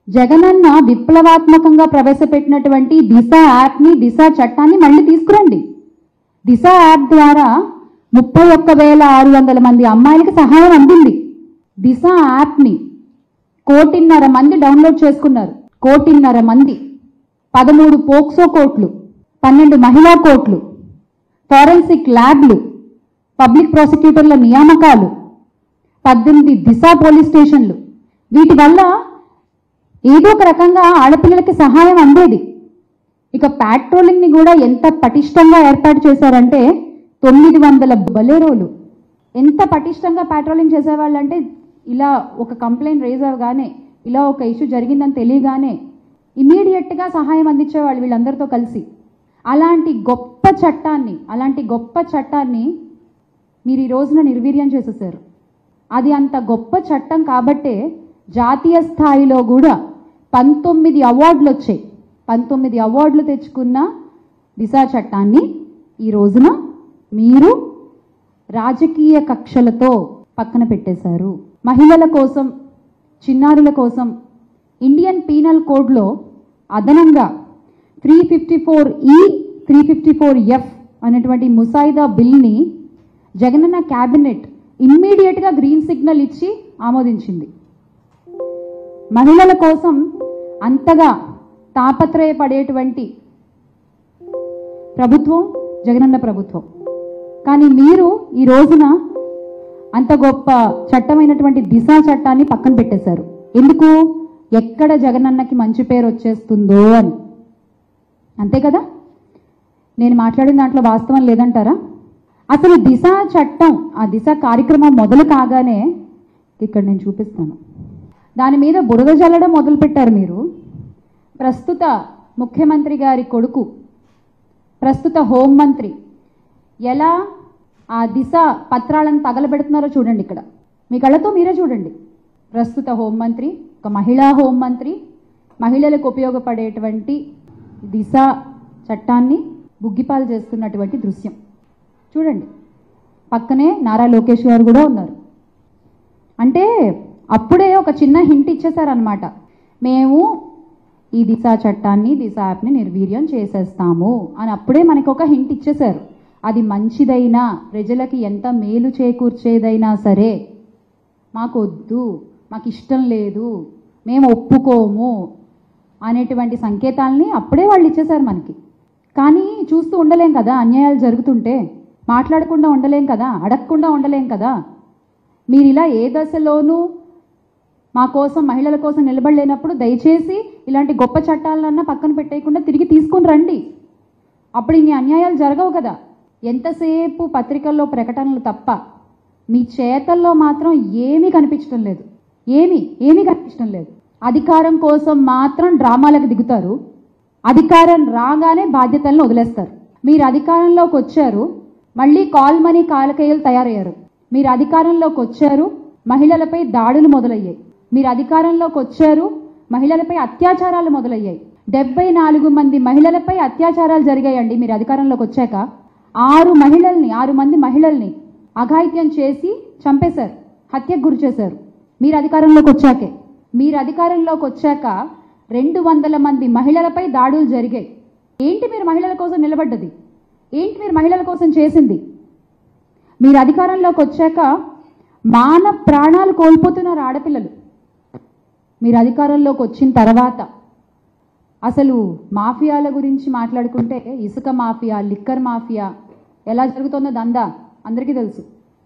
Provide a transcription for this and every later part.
జగనన్న విప్లవాత్మకంగా ప్రవేశపెట్టినటువంటి దిశ యాప్ని దిశ చట్టాన్ని మళ్ళీ తీసుకురండి దిశ యాప్ ద్వారా ముప్పై ఒక్క వేల ఆరు వందల మంది అమ్మాయిలకి సహాయం అందింది దిశ యాప్ని కోటిన్నర మంది డౌన్లోడ్ చేసుకున్నారు కోటిన్నర మంది పదమూడు పోక్సో కోట్లు పన్నెండు మహిళా కోట్లు ఫారెన్సిక్ ల్యాబ్లు పబ్లిక్ ప్రాసిక్యూటర్ల నియామకాలు పద్దెనిమిది దిశ పోలీస్ స్టేషన్లు వీటి వల్ల ఏదో ఒక రకంగా ఆడపిల్లలకి సహాయం అందేది ఇక పాట్రోలింగ్ ని కూడా ఎంత పటిష్టంగా ఏర్పాటు చేశారంటే తొమ్మిది వందల బలేరోలు ఎంత పటిష్టంగా పాట్రోలింగ్ చేసేవాళ్ళంటే ఇలా ఒక కంప్లైంట్ రేజ్ అవగానే ఇలా ఒక ఇష్యూ జరిగిందని తెలియగానే ఇమీడియట్గా సహాయం అందించేవాళ్ళు వీళ్ళందరితో కలిసి అలాంటి గొప్ప చట్టాన్ని అలాంటి గొప్ప చట్టాన్ని మీరు ఈ రోజున నిర్వీర్యం చేసేసారు అది అంత గొప్ప చట్టం కాబట్టే జాతీయ స్థాయిలో కూడా పంతొమ్మిది అవార్డులు వచ్చాయి పంతొమ్మిది అవార్డులు తెచ్చుకున్న దిశా చట్టాన్ని ఈ రోజున మీరు రాజకీయ కక్షలతో పక్కన పెట్టేశారు మహిళల కోసం చిన్నారుల కోసం ఇండియన్ పీనల్ కోడ్లో అదనంగా త్రీ ఫిఫ్టీ ఫోర్ ఈ త్రీ ఫిఫ్టీ ఫోర్ ఎఫ్ అనేటువంటి ముసాయిదా బిల్ని జగనన్న క్యాబినెట్ ఇమ్మీడియట్గా గ్రీన్ సిగ్నల్ ఇచ్చి ఆమోదించింది మహిళల కోసం అంతగా తాపత్రయపడేటువంటి ప్రభుత్వం జగనన్న ప్రభుత్వం కానీ మీరు ఈ రోజున అంత గొప్ప చట్టమైనటువంటి దిశా చట్టాన్ని పక్కన పెట్టేశారు ఎందుకు ఎక్కడ జగనన్నకి మంచి పేరు వచ్చేస్తుందో అని అంతే కదా నేను మాట్లాడిన దాంట్లో వాస్తవం లేదంటారా అసలు దిశ చట్టం ఆ దిశ కార్యక్రమం మొదలు కాగానే ఇక్కడ నేను చూపిస్తాను దాని మీద బురద జల్లడం మొదలుపెట్టారు మీరు ప్రస్తుత ముఖ్యమంత్రి గారి కొడుకు ప్రస్తుత హోంమంత్రి ఎలా ఆ దిశ పత్రాలను తగలబెడుతున్నారో చూడండి ఇక్కడ మీ కళ్ళతో మీరే చూడండి ప్రస్తుత హోంమంత్రి ఒక మహిళా హోంమంత్రి మహిళలకు ఉపయోగపడేటువంటి దిశ చట్టాన్ని బుగ్గిపాలు చేస్తున్నటువంటి దృశ్యం చూడండి పక్కనే నారా లోకేష్ గారు కూడా ఉన్నారు అంటే అప్పుడే ఒక చిన్న హింట్ ఇచ్చేసారనమాట మేము ఈ దిశ చట్టాన్ని దిశ యాప్ని నిర్వీర్యం చేసేస్తాము అని అప్పుడే మనకు ఒక హింట్ ఇచ్చేశారు అది మంచిదైనా ప్రజలకి ఎంత మేలు చేకూర్చేదైనా సరే మాకు వద్దు మాకు ఇష్టం లేదు మేము ఒప్పుకోము అనేటువంటి సంకేతాలని అప్పుడే వాళ్ళు ఇచ్చేశారు మనకి కానీ చూస్తూ ఉండలేం కదా అన్యాయాలు జరుగుతుంటే మాట్లాడకుండా ఉండలేం కదా అడగకుండా ఉండలేం కదా మీరు ఇలా ఏ దశలోనూ మా కోసం మహిళల కోసం నిలబడలేనప్పుడు దయచేసి ఇలాంటి గొప్ప చట్టాలన్నా పక్కన పెట్టేయకుండా తిరిగి తీసుకొని రండి అప్పుడు ఇన్ని అన్యాయాలు జరగవు కదా ఎంతసేపు పత్రికల్లో ప్రకటనలు తప్ప మీ చేతల్లో మాత్రం ఏమీ కనిపించడం లేదు ఏమీ ఏమీ కనిపించడం లేదు అధికారం కోసం మాత్రం డ్రామాలకు దిగుతారు అధికారం రాగానే బాధ్యతలను వదిలేస్తారు మీరు అధికారంలోకి వచ్చారు మళ్ళీ కాల్ మనీ కాలకేయులు తయారయ్యారు మీరు అధికారంలోకి వచ్చారు మహిళలపై దాడులు మొదలయ్యాయి మీరు అధికారంలోకి వచ్చారు మహిళలపై అత్యాచారాలు మొదలయ్యాయి డెబ్బై నాలుగు మంది మహిళలపై అత్యాచారాలు జరిగాయండి మీరు అధికారంలోకి వచ్చాక ఆరు మహిళల్ని ఆరు మంది మహిళల్ని అఘాయిత్యం చేసి చంపేశారు హత్యకు గురి చేశారు మీరు అధికారంలోకి వచ్చాకే మీరు అధికారంలోకి వచ్చాక రెండు వందల మంది మహిళలపై దాడులు జరిగాయి ఏంటి మీరు మహిళల కోసం నిలబడ్డది ఏంటి మీరు మహిళల కోసం చేసింది మీరు అధికారంలోకి వచ్చాక మాన ప్రాణాలు కోల్పోతున్నారు ఆడపిల్లలు మీరు అధికారంలోకి వచ్చిన తర్వాత అసలు మాఫియాల గురించి మాట్లాడుకుంటే ఇసుక మాఫియా లిక్కర్ మాఫియా ఎలా జరుగుతుందో దందా అందరికీ తెలుసు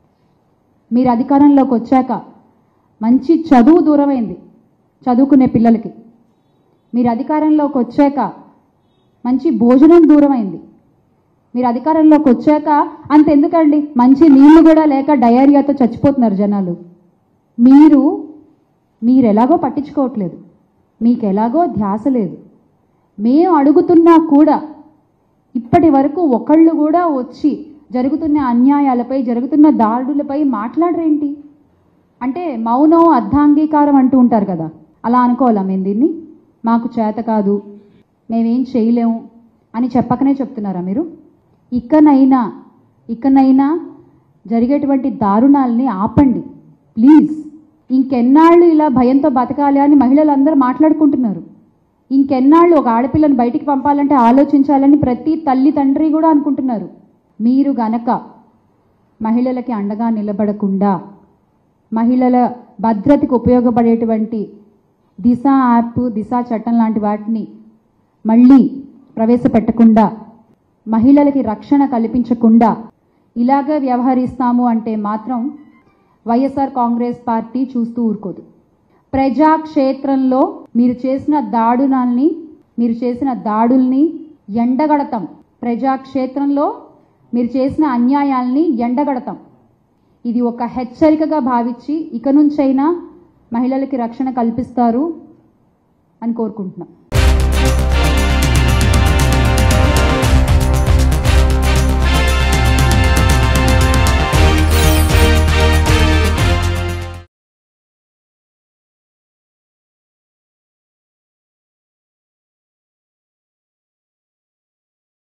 మీరు అధికారంలోకి వచ్చాక మంచి చదువు దూరమైంది చదువుకునే పిల్లలకి మీరు అధికారంలోకి వచ్చాక మంచి భోజనం దూరమైంది మీరు అధికారంలోకి వచ్చాక అంతెందుకండి మంచి నీళ్లు కూడా లేక డయేరియాతో చచ్చిపోతున్నారు జనాలు మీరు మీరు ఎలాగో పట్టించుకోవట్లేదు మీకు ఎలాగో ధ్యాస లేదు మేము అడుగుతున్నా కూడా ఇప్పటి వరకు ఒకళ్ళు కూడా వచ్చి జరుగుతున్న అన్యాయాలపై జరుగుతున్న దాడులపై మాట్లాడరేంటి అంటే మౌనం అర్ధాంగీకారం అంటూ ఉంటారు కదా అలా అనుకోవాలా మేము దీన్ని మాకు చేత కాదు మేమేం చేయలేము అని చెప్పకనే చెప్తున్నారా మీరు ఇకనైనా ఇకనైనా జరిగేటువంటి దారుణాలని ఆపండి ప్లీజ్ ఇంకెన్నాళ్ళు ఇలా భయంతో బతకాలి అని మహిళలందరూ మాట్లాడుకుంటున్నారు ఇంకెన్నాళ్ళు ఒక ఆడపిల్లని బయటికి పంపాలంటే ఆలోచించాలని ప్రతి తల్లి తండ్రి కూడా అనుకుంటున్నారు మీరు గనక మహిళలకి అండగా నిలబడకుండా మహిళల భద్రతకు ఉపయోగపడేటువంటి దిశ యాప్ దిశ చట్టం లాంటి వాటిని మళ్ళీ ప్రవేశపెట్టకుండా మహిళలకి రక్షణ కల్పించకుండా ఇలాగే వ్యవహరిస్తాము అంటే మాత్రం వైఎస్ఆర్ కాంగ్రెస్ పార్టీ చూస్తూ ఊరుకోదు ప్రజాక్షేత్రంలో మీరు చేసిన దాడునాల్ని మీరు చేసిన దాడుల్ని ఎండగడతాం ప్రజాక్షేత్రంలో మీరు చేసిన అన్యాయాల్ని ఎండగడతాం ఇది ఒక హెచ్చరికగా భావించి ఇక నుంచైనా మహిళలకి రక్షణ కల్పిస్తారు అని కోరుకుంటున్నాం